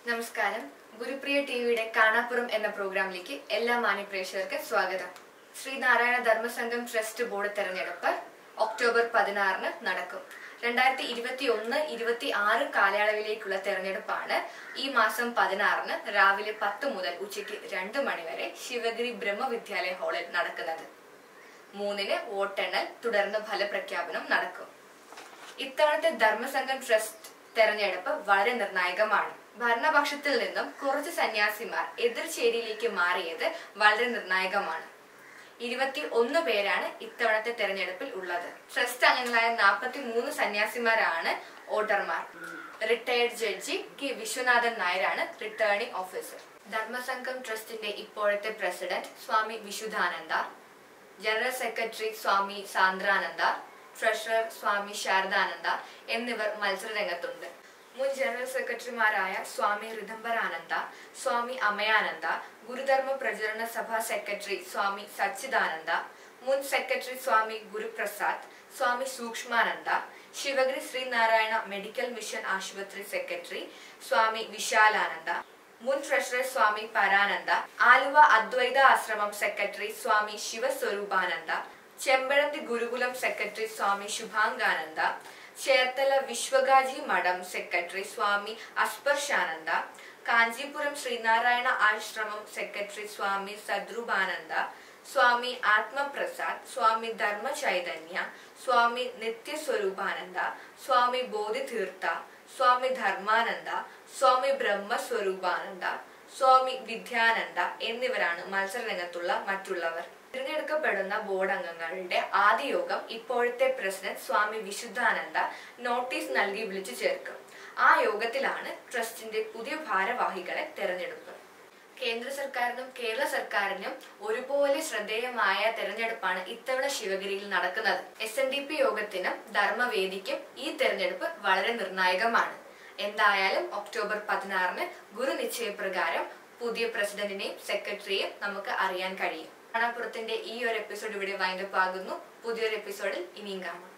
നമസ്കാരം ഗുരുപ്രിയ ടിവിയുടെ കാണാപ്പുറം എന്ന പ്രോഗ്രാമിലേക്ക് എല്ലാ മാന്യപ്രേക്ഷകർക്ക് സ്വാഗതം ശ്രീനാരായണ ധർമ്മസംഘം ട്രസ്റ്റ് ബോർഡ് തെരഞ്ഞെടുപ്പ് ഒക്ടോബർ പതിനാറിന് നടക്കും രണ്ടായിരത്തി ഇരുപത്തി ഒന്ന് ഇരുപത്തി ആറ് കാലയളവിലേക്കുള്ള തെരഞ്ഞെടുപ്പാണ് ഈ മാസം പതിനാറിന് രാവിലെ പത്ത് മുതൽ ഉച്ചയ്ക്ക് രണ്ട് മണിവരെ ശിവഗിരി ബ്രഹ്മവിദ്യാലയ ഹാളിൽ നടക്കുന്നത് മൂന്നിന് വോട്ടെണ്ണൽ തുടർന്ന് ഫലപ്രഖ്യാപനം നടക്കും ഇത്തവണത്തെ ധർമ്മസംഘം ട്രസ്റ്റ് തെരഞ്ഞെടുപ്പ് വളരെ നിർണായകമാണ് ഭരണപക്ഷത്തിൽ നിന്നും കുറച്ച് സന്യാസിമാർ എതിർചേരിയിലേക്ക് മാറിയത് വളരെ നിർണായകമാണ് ഇരുപത്തി ഒന്ന് പേരാണ് ഇത്തവണത്തെ തെരഞ്ഞെടുപ്പിൽ ഉള്ളത് ട്രസ്റ്റ് അംഗങ്ങളായ നാൽപ്പത്തി മൂന്ന് സന്യാസിമാരാണ് വോട്ടർമാർ റിട്ടയർഡ് ജഡ്ജി കെ വിശ്വനാഥൻ നായരാണ് റിട്ടേണിംഗ് ഓഫീസർ ധർമ്മസംഘം ട്രസ്റ്റിന്റെ ഇപ്പോഴത്തെ president Swami Vishuddhananda general secretary Swami Sandrananda treasurer Swami Saradananda എന്നിവർ മത്സരരംഗത്തുണ്ട് മുൻ ജനറൽ സെക്രട്ടറിമാരായ സ്വാമി ഋതംബരാനന്ദ സ്വാമി അമയാനന്ദ ഗുരുധർമ്മ പ്രചരണ സഭ സെക്രട്ടറി സ്വാമി സച്ചിദാനന്ദ മുൻ secretary Swami Guruprasad Swami Sookshmananda Sivagiri Sreenarayana medical mission ആശുപത്രി സെക്രട്ടറി സ്വാമി വിശാലാനന്ദ മുൻ treasurer Swami Parananda Aluva Advaita Ashramam secretary Swami Sivaswaroopananda Chempazhanthy Gurukulam secretary Swami Shubhangananda Cherthala Vishwagaji Madom secretary Swami Asparshananda Kanchipuram Sreenarayana Ashramam secretary Swami Sadroopananda Swami Athmaprasad Swami Dharma Chaitanya Swami Nithyaswaroopananda Swami Bodhitheertha Swami Dharmananda Swami Brahmaswaroopananda Swami Vidyananda എന്നിവരാണ് മത്സരരംഗത്തുള്ള മറ്റുള്ളവർ തിരഞ്ഞെടുക്കപ്പെടുന്ന ബോർഡ് അംഗങ്ങളുടെ ആദ്യ യോഗം ഇപ്പോഴത്തെ പ്രസിഡന്റ് സ്വാമി വിശുദ്ധാനന്ദ നോട്ടീസ് നൽകി വിളിച്ചു ചേർക്കും ആ യോഗത്തിലാണ് ട്രസ്റ്റിന്റെ പുതിയ ഭാരവാഹികളെ തെരഞ്ഞെടുപ്പ് കേന്ദ്ര സർക്കാരിനും കേരള സർക്കാരിനും ഒരുപോലെ ശ്രദ്ധേയമായ തെരഞ്ഞെടുപ്പാണ് ഇത്തവണ ശിവഗിരിയിൽ നടക്കുന്നത് എസ് എൻ ഡി പി യോഗത്തിനും ധർമ്മവേദിക്കും ഈ തെരഞ്ഞെടുപ്പ് വളരെ നിർണായകമാണ് എന്തായാലും ഒക്ടോബർ പതിനാറിന് ഗുരു നിശ്ചയപ്രകാരം പുതിയ പ്രസിഡന്റിനെയും സെക്രട്ടറിയെയും നമുക്ക് അറിയാൻ കഴിയും കാണാപ്പുറത്തിന്റെ ഈ ഒരു എപ്പിസോഡ് ഇവിടെ വൈൻഡപ്പ് ആകുന്നു പുതിയൊരു എപ്പിസോഡിൽ ഇനിയും കാണാം